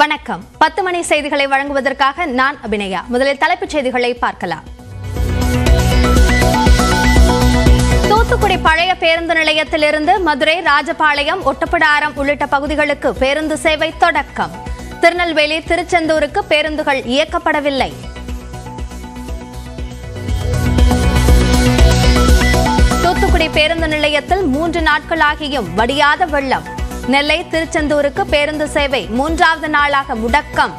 வணக்கம் பத்து மணி செய்திகளை வழங்குவதற்காக நான் அபிநயா முதலில் தலைப்புச் செய்திகளை பார்க்கலாம் தூத்துக்குடி பழைய பேருந்து நிலையத்திலிருந்து மதுரை ராஜபாளையம் ஒட்டப்பிடாரம் உள்ளிட்ட பகுதிகளுக்கு பேருந்து சேவை தொடக்கம் திருநெல்வேலி திருச்செந்தூருக்கு பேருந்துகள் இயக்கப்படவில்லை தூத்துக்குடி பேருந்து நிலையத்தில் மூன்று நாட்களாகியும் வடியாத வெள்ளம் நெல்லை திருச்செந்தூருக்கு பேருந்து சேவை மூன்றாவது நாளாக முடக்கம்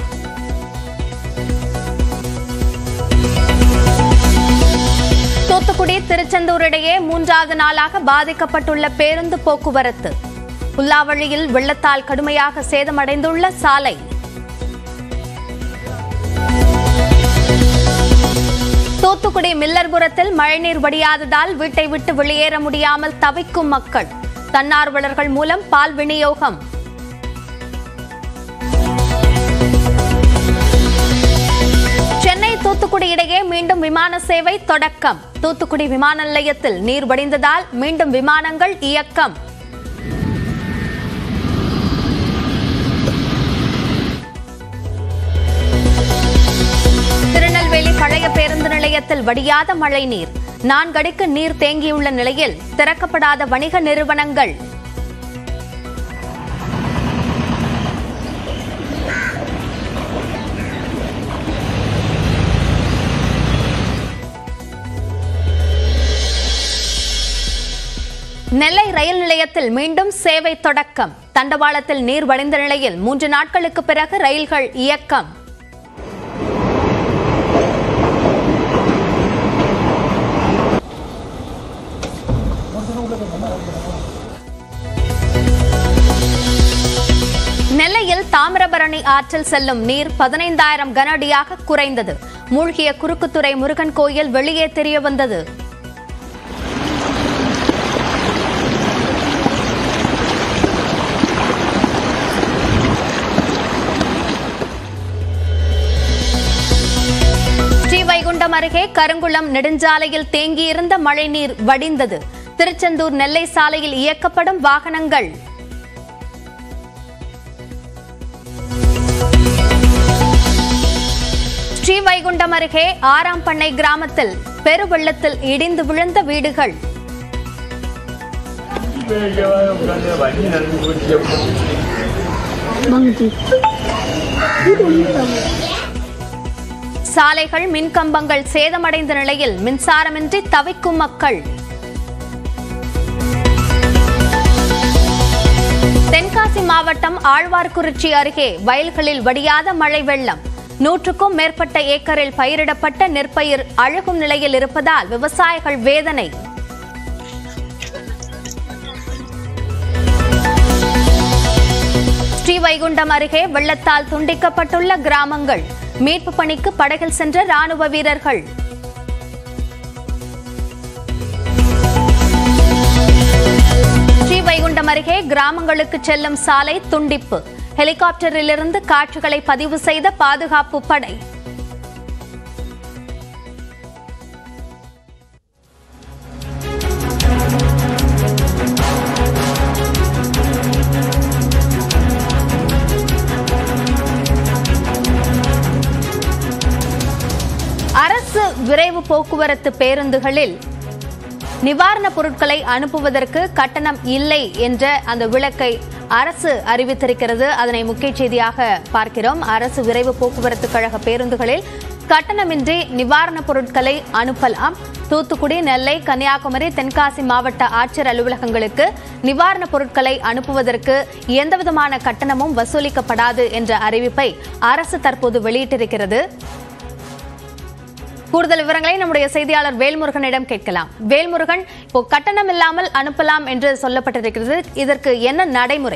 தூத்துக்குடி திருச்செந்தூர் இடையே மூன்றாவது நாளாக பாதிக்கப்பட்டுள்ள பேருந்து போக்குவரத்து புல்லாவழியில் வெள்ளத்தால் கடுமையாக சேதமடைந்துள்ள சாலை தூத்துக்குடி மில்லர்புரத்தில் மழைநீர் வடியாததால் வீட்டை விட்டு வெளியேற முடியாமல் தவிக்கும் மக்கள் தன்னார்வலர்கள் மூலம் பால் விநியோகம் சென்னை தூத்துக்குடி இடையே மீண்டும் விமான சேவை தொடக்கம் தூத்துக்குடி விமான நிலையத்தில் நீர் வடிந்ததால் மீண்டும் விமானங்கள் இயக்கம் திருநெல்வேலி பழைய பேருந்து நிலையத்தில் வடியாத மழை நீர் நான்கடிக்கு நீர் தேங்கியுள்ள நிலையில் திறக்கப்படாத வணிக நிறுவனங்கள் நெல்லை ரயில் நிலையத்தில் மீண்டும் சேவை தொடக்கம் தண்டவாளத்தில் நீர் வடிந்த நிலையில் மூன்று நாட்களுக்கு பிறகு ரயில்கள் இயக்கம் நெல்லையில் தாமிரபரணி ஆற்றில் செல்லும் நீர் பதினைந்தாயிரம் கனஅடியாக குறைந்தது மூழ்கிய குறுக்குத்துறை முருகன் கோயில் வெளியே தெரிய வந்தது ஸ்ரீவைகுண்டம் அருகே கருங்குளம் நெடுஞ்சாலையில் தேங்கியிருந்த மழைநீர் வடிந்தது திருச்செந்தூர் நெல்லை சாலையில் இயக்கப்படும் வாகனங்கள் ஸ்ரீவைகுண்டம் அருகே ஆறாம் பண்ணை கிராமத்தில் பெருவெள்ளத்தில் இடிந்து விழுந்த வீடுகள் சாலைகள் மின்கம்பங்கள் சேதமடைந்த நிலையில் மின்சாரமின்றி தவிக்கும் மக்கள் தென்காசி மாவட்டம் ஆழ்வார்குறிச்சி அருகே வயல்களில் வடியாத மழை வெள்ளம் நூற்றுக்கும் மேற்பட்ட ஏக்கரில் பயிரிடப்பட்ட நெற்பயிர் அழுகும் நிலையில் இருப்பதால் விவசாயிகள் வேதனை ஸ்ரீவைகுண்டம் அருகே வெள்ளத்தால் துண்டிக்கப்பட்டுள்ள கிராமங்கள் மீட்பு பணிக்கு படகில் சென்ற ராணுவ வீரர்கள் ஸ்ரீவைகுண்டம் அருகே கிராமங்களுக்கு செல்லும் சாலை துண்டிப்பு ஹெலிகாப்டரிலிருந்து காட்சிகளை பதிவு செய்த பாதுகாப்பு படை அரசு விரைவு போக்குவரத்து பேருந்துகளில் நிவாரணப் பொருட்களை அனுப்புவதற்கு கட்டணம் இல்லை என்ற அந்த விளக்கை அரசு அறிவித்திருக்கிறது அதனை முக்கிய செய்தியாக பார்க்கிறோம் அரசு விரைவு போக்குவரத்து கழக பேருந்துகளில் கட்டணமின்றி நிவாரணப் பொருட்களை அனுப்பலாம் தூத்துக்குடி நெல்லை கன்னியாகுமரி தென்காசி மாவட்ட ஆட்சியர் அலுவலகங்களுக்கு நிவாரணப் பொருட்களை அனுப்புவதற்கு எந்தவிதமான கட்டணமும் வசூலிக்கப்படாது என்ற அறிவிப்பை அரசு தற்போது வெளியிட்டிருக்கிறது கூடுதல் விவரங்களை நம்முடைய செய்தியாளர் வேல்முருகனிடம் கேட்கலாம் வேல்முருகன் இப்போ கட்டணம் இல்லாமல் அனுப்பலாம் என்று சொல்லப்பட்டிருக்கிறது இதற்கு என்ன நடைமுறை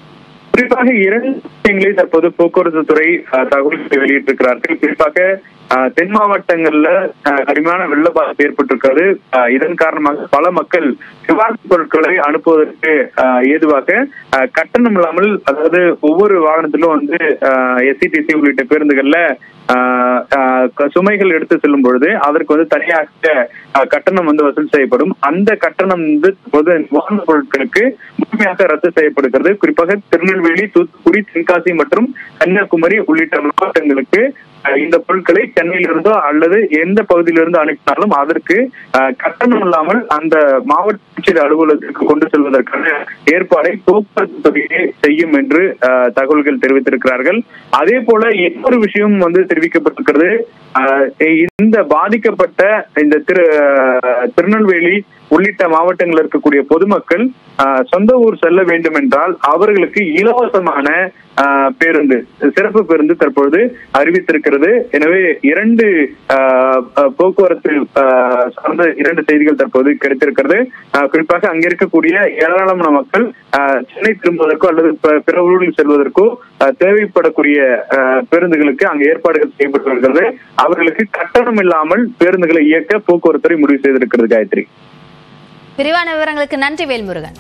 குறிப்பாக இரண்டு விஷயங்களை தற்போது போக்குவரத்து துறை அஹ், தகவல்களை வெளியிட்டிருக்கிறார்கள் குறிப்பாக ஆஹ் தென் மாவட்டங்கள்ல ஆஹ் கடுமையான வெள்ள பாதிப்பு ஏற்பட்டிருக்கிறது ஆஹ் இதன் காரணமாக பல மக்கள் நிவாரணப் பொருட்களை அனுப்புவதற்கு ஆஹ் ஏதுவாக ஆஹ் கட்டணம் இல்லாமல் அதாவது ஒவ்வொரு வாகனத்திலும் வந்து எஸ்சிடிசி உள்ளிட்ட பேருந்துகள்ல ஆஹ் ஆஹ் க- சுமைகள் எடுத்து செல்லும் பொழுது அதற்கு வந்து தனியாக ஆஹ் கட்டணம் வந்து வசூல் செய்யப்படும் அந்த கட்டணம் வந்து பொது நிவாரணப் பொருட்களுக்கு முழுமையாக ரத்து செய்யப்படுகிறது குறிப்பாக திருநெல்வேலி தூத்துக்குடி தென்காசி மற்றும் கன்னியாகுமரி உள்ளிட்ட மாவட்டங்களுக்கு ஆஹ் இந்த பொருட்களை சென்னையிலிருந்தோ அல்லது எந்த பகுதியிலிருந்து அனுப்பினாலும் அதற்கு ஆஹ் கட்டணம் இல்லாமல் அந்த மாவட்ட ஆட்சியர் அலுவலகத்திற்கு கொண்டு செல்வதற்கான ஏற்பாடை போக்குவரத்து துறையே செய்யும் என்று ஆஹ் தகவல்கள் தெரிவித்திருக்கிறார்கள் அதே போல இன்னொரு விஷயம் வந்து தெரிவிக்கப்பட்டிருக்கிறது ஆஹ் இந்த பாதிக்கப்பட்ட இந்த திரு ஆஹ் திருநெல்வேலி உள்ளிட்ட மாவட்டங்களில் இருக்கக்கூடிய பொதுமக்கள் ஆஹ் சொந்த ஊர் செல்ல வேண்டும் என்றால் அவர்களுக்கு இலவசமான ஆஹ் பேருந்து சிறப்பு பேருந்து தற்பொழுது அறிவித்திருக்கிறது எனவே இரண்டு ஆஹ் ஆஹ் போக்குவரத்து ஆஹ் சார்ந்த இரண்டு செய்திகள் தற்போது கிடைத்திருக்கிறது ஆஹ் குறிப்பாக அங்க இருக்கக்கூடிய ஏராளமான மக்கள் ஆஹ் சென்னை திரும்புவதற்கோ அல்லது ப- பிற ஊரில் செல்வதற்கோ ஆஹ் தேவைப்படக்கூடிய ஆஹ் பேருந்துகளுக்கு அங்கு ஏற்பாடுகள் செய்யப்பட்டு வருகிறது அவர்களுக்கு கட்டணம் இல்லாமல் பேருந்துகளை இயக்க போக்குவரத்துறை முடிவு செய்திருக்கிறது காயத்ரி விரிவான விவரங்களுக்கு நன்றி வேல்முருகன்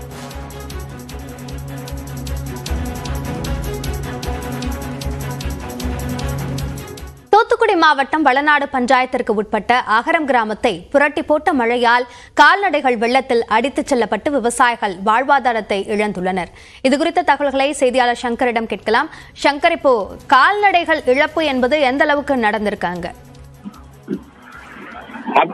தூத்துக்குடி மாவட்டம் வளநாடு பஞ்சாயத்திற்கு உட்பட்ட அகரம் கிராமத்தை புரட்டி போட்ட மழையால் கால்நடைகள் வெள்ளத்தில் அடித்துச் செல்லப்பட்டு விவசாயிகள் வாழ்வாதாரத்தை இழந்துள்ளனர் இதுகுறித்த தகவல்களை செய்தியாளர் சங்கரிடம் கேட்கலாம் சங்கர் இப்போ கால்நடைகள் இழப்பு என்பது எந்த அளவுக்கு நடந்திருக்காங்க அப்-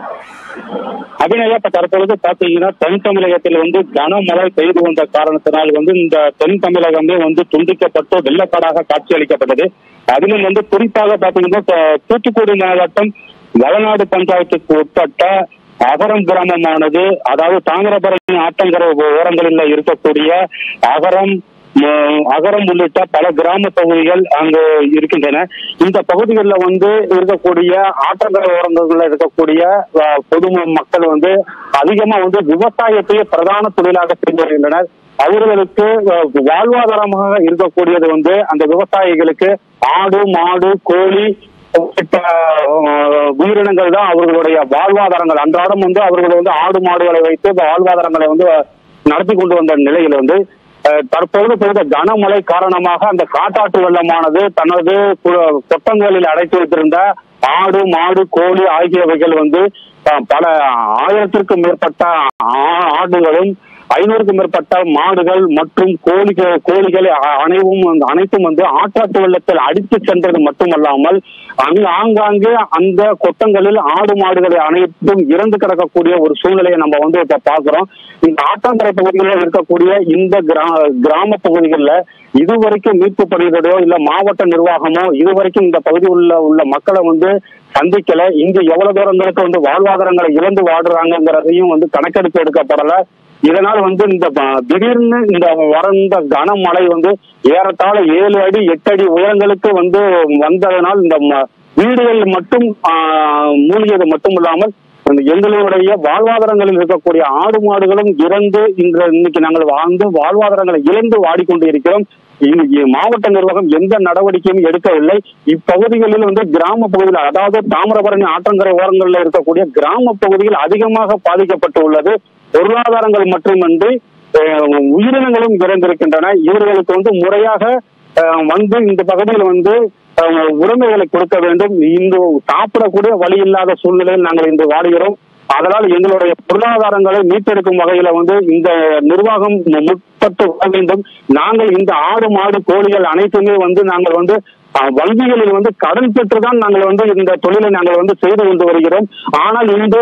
அபிநயா இப்ப தற்பொழுது பாத்தீங்கன்னா தென் தமிழகத்தில் வந்து கனமழை பெய்து வந்த காரணத்தினால் வந்து இந்த தென் தமிழகமே வந்து துண்டிக்கப்பட்டு வெள்ளக்காடாக காட்சியளிக்கப்பட்டது அதிலும் வந்து குறிப்பாக பாத்தீங்கன்னா இப்ப தூத்துக்குடி மாவட்டம் வளநாடு பஞ்சாயத்துக்கு உட்பட்ட அகரம் கிராமமானது அதாவது தாமிரபரணி ஆற்றங்கரை ஓரங்களில் இருக்கக்கூடிய அகரம் ம- அகரம் உள்ளிட்ட பல கிராம பகுதிகள் அங்கு இருக்கின்றன இந்த பகுதிகளில் வந்து இருக்கக்கூடிய ஆற்றங்கரை ஓரங்களில் இருக்கக்கூடிய அஹ், பொது மக்கள் வந்து அதிகமா வந்து விவசாயத்தையே பிரதான தொழிலாக செய்து வருகின்றனர் அவர்களுக்கு அஹ், வாழ்வாதாரமாக இருக்கக்கூடியது வந்து அந்த விவசாயிகளுக்கு ஆடு மாடு கோழி உள்ளிட்ட அஹ், உயிரினங்கள் தான் அவர்களுடைய வாழ்வாதாரங்கள் அன்றாடம் வந்து அவர்கள் வந்து ஆடு மாடுகளை வைத்து வாழ்வாதாரங்களை வந்து நடத்தி கொண்டு வந்த நிலையில் வந்து அஹ், தற்போது பெய்த கனமழை காரணமாக அந்த காட்டாற்று வெள்ளமானது தனது கு- கொட்டங்களில் அடைத்து வைத்திருந்த ஆடு மாடு கோழி ஆகியவைகள் வந்து அஹ், பல ஆயிரத்திற்கும் மேற்பட்ட ஆ- ஆடுகளும் ஐநூறுக்கும் மேற்பட்ட மாடுகள் மற்றும் கோழிகள் கோழிகள் அ- அனைவும் வந்து- அனைத்தும் வந்து ஆற்றாட்டு வெள்ளத்தில் அடித்து சென்றது மட்டுமல்லாமல் அங்கு ஆங்காங்கே அந்த கொட்டங்களில் ஆடு மாடுகளை அனைத்தும் இறந்து கிடக்கக்கூடிய ஒரு சூழ்நிலையை நம்ம வந்து இப்ப பாக்குறோம் இந்த ஆட்டாங்கரை பகுதிகளில் இருக்கக்கூடிய இந்த கிரா கிராம பகுதிகளில் இதுவரைக்கும் மீட்பு பணிகளோ இல்ல மாவட்ட நிர்வாகமோ இதுவரைக்கும் இந்த பகுதியில் உள்ள உள்ள மக்களை வந்து சந்திக்கல இங்க எவ்வளவு தூரங்களுக்கு வந்து வாழ்வாதாரங்களை இழந்து வாடுறாங்கிறதையும் வந்து கணக்கெடுப்பு எடுக்கப்படல இதனால் வந்து இந்த ப- திடீர்னு இந்த வறண்ட கனமழை வந்து ஏறத்தாழ ஏழு அடி எட்டு அடி உயரங்களுக்கு வந்து வந்ததனால் இந்த ம- வீடுகள் மட்டும் ஆஹ், மூழ்கியது மட்டும் இல்லாமல் அந்த எங்களுடைய வாழ்வாதாரங்களில் இருக்கக்கூடிய ஆடு மாடுகளும் இறந்து இன்று இன்னைக்கு நாங்கள் வாழ்ந்து வாழ்வாதாரங்களை இழந்து வாடிக்கொண்டு இருக்கிறோம் இன்னைக்கு மாவட்ட நிர்வாகம் எந்த நடவடிக்கையும் எடுக்கவில்லை இப்பகுதிகளில் வந்து கிராம பகுதியில் அதாவது தாமிரபரணி ஆற்றங்கரை ஓரங்களில் இருக்கக்கூடிய கிராம பகுதியில் அதிகமாக பாதிக்கப்பட்டு உள்ளது பொருளாதாரங்கள் மட்டுமின்றி அஹ், உயிரினங்களும் இறந்திருக்கின்றன இவர்களுக்கு வந்து முறையாக அஹ், வந்து இந்த பகுதியில் வந்து அஹ், உரிமைகளை கொடுக்க வேண்டும் இங்கு சாப்பிடக்கூடிய வழி இல்லாத சூழ்நிலையில் நாங்கள் இன்று வாடுகிறோம் அதனால் எங்களுடைய பொருளாதாரங்களை மீட்டெடுக்கும் வகையில வந்து இந்த நிர்வாகம் முற்பட்டு வர வேண்டும் நாங்கள் இந்த ஆடு மாடு கோழிகள் அனைத்துமே வந்து நாங்கள் வந்து அஹ், வங்கிகளில் வந்து கடன் பெற்றுதான் நாங்கள் வந்து இந்த தொழிலை நாங்கள் வந்து செய்து கொண்டு வருகிறோம் ஆனால் இன்று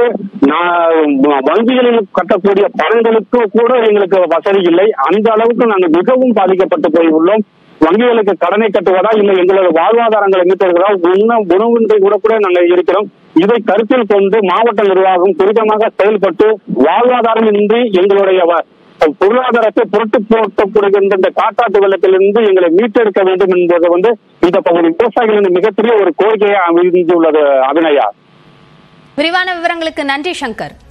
நா- வங்கிகளில் கட்டக்கூடிய பணங்களுக்கு கூட எங்களுக்கு வசதி இல்லை அந்த அளவுக்கு நாங்கள் மிகவும் பாதிக்கப்பட்டு போய் உள்ளோம் வங்கிகளுக்கு கடனை கட்டுவதா இல்லை எங்களது வாழ்வாதாரங்களை மீட்டெடுக்கிறதா உண்ண உணவின்றி கூட கூட நாங்கள் இருக்கிறோம் இதை கருத்தில் கொண்டு மாவட்ட நிர்வாகம் துரிதமாக செயல்பட்டு வாழ்வாதாரம் இன்றி எங்களுடைய வ- பொருளாதாரத்தை புரட்டு போட்டப்படுகின்ற இந்த காட்டாட்டு வெள்ளத்திலிருந்து எங்களை மீட்டெடுக்க வேண்டும் என்பது வந்து இந்த பகுதி விவசாயிகளின் மிகப்பெரிய ஒரு கோரிக்கையை அமைந்துள்ளது அபிநயா விரிவான விவரங்களுக்கு நன்றி சங்கர்